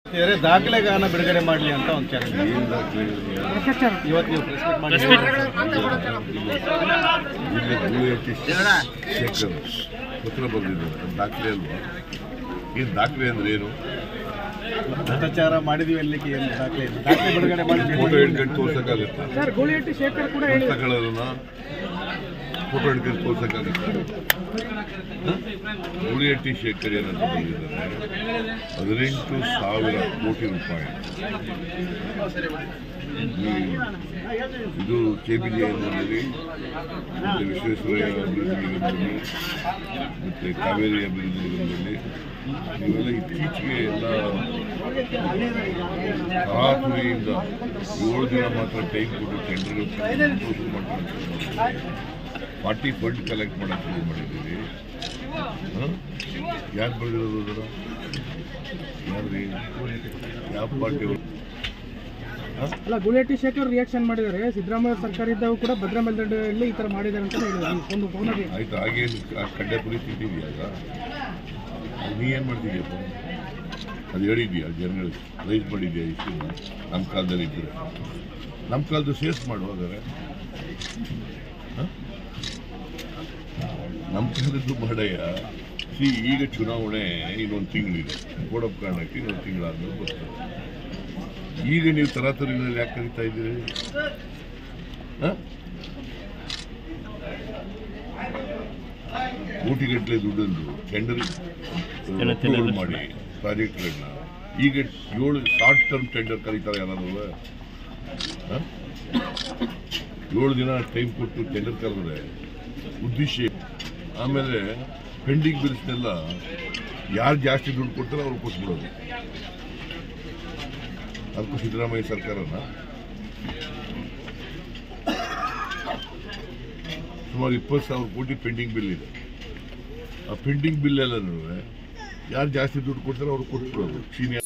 ಬೇರೆ ದಾಖಲೆಗಾನ ಬಿಡುಗಡೆ ಮಾಡಲಿ ಅಂತ ಒಂದು ಚಾಲೆಂಜ್ ಏನ್ ದಾಖಲೆ ಇವತ್ತು ನೀವು ಪ್ರೆಸ್ ಮೀಟ್ ಮಾಡಿ ಶೇಖರ್ ಪತ್ರ ಬರೆದಿದ್ದಾರೆ ಅದು ದಾಖಲೆ ಅಲ್ವಾ ಏನು ದಾಖಲೆ ಅಂದ್ರೆ ಏನು ಭ್ರಷ್ಟಾಚಾರ ಮಾಡಿದೀವಿ ಅಲ್ಲಿಗೆ ಏನು ದಾಖಲೆ ಇದೆ ದಾಖಲೆ ಬಿಡುಗಡೆ ಮಾಡಿ ಫೋಟೋ ಹಿಡ್ಕೊಂಡು ತೋರ್ಸಕ್ಕಾಗತ್ತಾ ಸರ್ ಗೂಳಿಹಟ್ಟಿ ಶೇಖರ್ ಕೂಡ ಪುಸ್ತಕಗಳನ್ನ ಫೋಟೋ ಹಿಡ್ಕೊಂಡು ತೋರ್ಸಕ್ಕಾಗತ್ತಾ ಉಳಿಯಟ್ಟಿ ಶೇಖರ್ ಏನಂತ ಬಂದಿದ್ದಾರೆ ಹದಿನೆಂಟು ಸಾವಿರ ಕೋಟಿ ರೂಪಾಯಿ ಈ- ಇದು ಕೆ ಬಿ ಜೆ ಎನ್ನಲ್ಲಿ ಮತ್ತು ವಿಶ್ವೇಶ್ವರಯ್ಯ ಅಭಿವೃದ್ಧಿ ನಿಗಮದಲ್ಲಿ ಮತ್ತು ಕಾವೇರಿ ಅಭಿವೃದ್ಧಿ ನಿಗಮದಲ್ಲಿ ಇವೆಲ್ಲ ಇತ್ತೀಚೆಗೆ ಎಲ್ಲ ತರಾತುರಿಯಿಂದ ಏಳು ದಿನ ಮಾತ್ರ ಟೈಮ್ ಕೊಟ್ಟು ಟೆಂಡರ್ ಮಾಡ್ತಾರೆ ಪಾರ್ಟಿ ಫಂಡ್ ಕಲೆಕ್ಟ್ ಮಾಡಕ್ಕೆ ಶುರು ಮಾಡಿದ್ದೀವಿ ಯಾರು ಬರೆದಿರೋದು ಅದರ ಯಾರ್ರಿ ಯಾವ ಪಾರ್ಟಿಯವರು ಅಲ್ಲ ಗೂಳಿಹಟ್ಟಿ ಶೇಖರ್ ರಿಯಾಕ್ಷನ್ ಮಾಡಿದ್ದಾರೆ ಸಿದ್ದರಾಮಯ್ಯ ಸರ್ಕಾರ ಇದ್ದಾಗ ಕೂಡ ಭದ್ರಾ ಮೇಲ್ದಂಡೆಯಲ್ಲಿ ಈ ತರ ಮಾಡಿದ್ದಾರೆ ಅಂತ ಹೇಳಿದ್ದಾರೆ ಒಂದು ಫೋನಲ್ಲಿ ಆಯ್ತು ಹಾಗೇನು ಕಡ್ಡೆ ಪರಿಸ್ಥಿತಿ ಇದೆಯಲ್ಲ ನೀ ಏನು ಮಾಡ್ತಿದ್ಯಪ್ಪ ಅದು ಹೇಳಿದ್ಯಾ ಜನಗಳು ರೈಸ್ ಮಾಡಿದ್ಯಾ ಇಷ್ಟು ನಮ್ಮ ಕಾಲದಲ್ಲಿ ಇದ್ದರೆ ನಮ್ಮ ಕಾಲದ ಸೇರ್ಸ್ ಮಾಡು ಹಾಗಾದ್ರೆ ಹ? ನಮ್ಮ ಕಾಲದ್ದು ಮಾಡಯ್ಯ ಸಿ ಈಗ ಚುನಾವಣೆ ಇನ್ನೊಂದು ತಿಂಗಳಿದೆ ಕೊಡಪ್ ಕಾರಣಕ್ಕೆ ಇನ್ನೊಂದು ತಿಂಗಳಾದ್ಮೇಲೆ ಬರ್ತದೆ ಈಗ ನೀವು ತರಾತರಿನಲ್ಲಿ ಯಾಕೆ ಕರಿತಾ ಇದ್ದೀರಿ ಹಾಂ ಕೋಟಿಗಟ್ಟಲೆ ದುಡ್ಡನ್ನು ಟೆಂಡರ್ ಅಪ್ರೂವಲ್ ಮಾಡಿ ಪ್ರಾಜೆಕ್ಟ್ಗಳನ್ನ ಈಗ ಏಳು ಶಾರ್ಟ್ ಟರ್ಮ್ ಟೆಂಡರ್ ಕರೀತಾರೆ ಯಾರಾದ್ರು ಹ? ಏಳು ದಿನ ಟೈಮ್ ಕೊಟ್ಟು ಟೆಂಡರ್ ಕರೆದ್ರೆ ಉದ್ದೇಶ ಆಮೇಲೆ ಪೆಂಡಿಂಗ್ ಬಿಲ್ಸ್ನೆಲ್ಲ ಯಾರು ಜಾಸ್ತಿ ದುಡ್ಡು ಕೊಡ್ತಾರೆ ಅವ್ರು ಕೊಟ್ಬಿಡೋದು ಅದಕ್ಕೂ ಸಿದ್ದರಾಮಯ್ಯ ಸರ್ಕಾರನ ಸುಮಾರು ಇಪ್ಪತ್ತು ಸಾವಿರ ಕೋಟಿ ಪೆಂಡಿಂಗ್ ಬಿಲ್ ಇದೆ ಆ ಪೆಂಡಿಂಗ್ ಬಿಲ್ ಎಲ್ಲನೂ ಯಾರು ಜಾಸ್ತಿ ದುಡ್ಡು ಕೊಡ್ತಾರೆ ಅವ್ರು ಕೊಟ್ಬಿಡೋದು ಸೀನಿಯರ್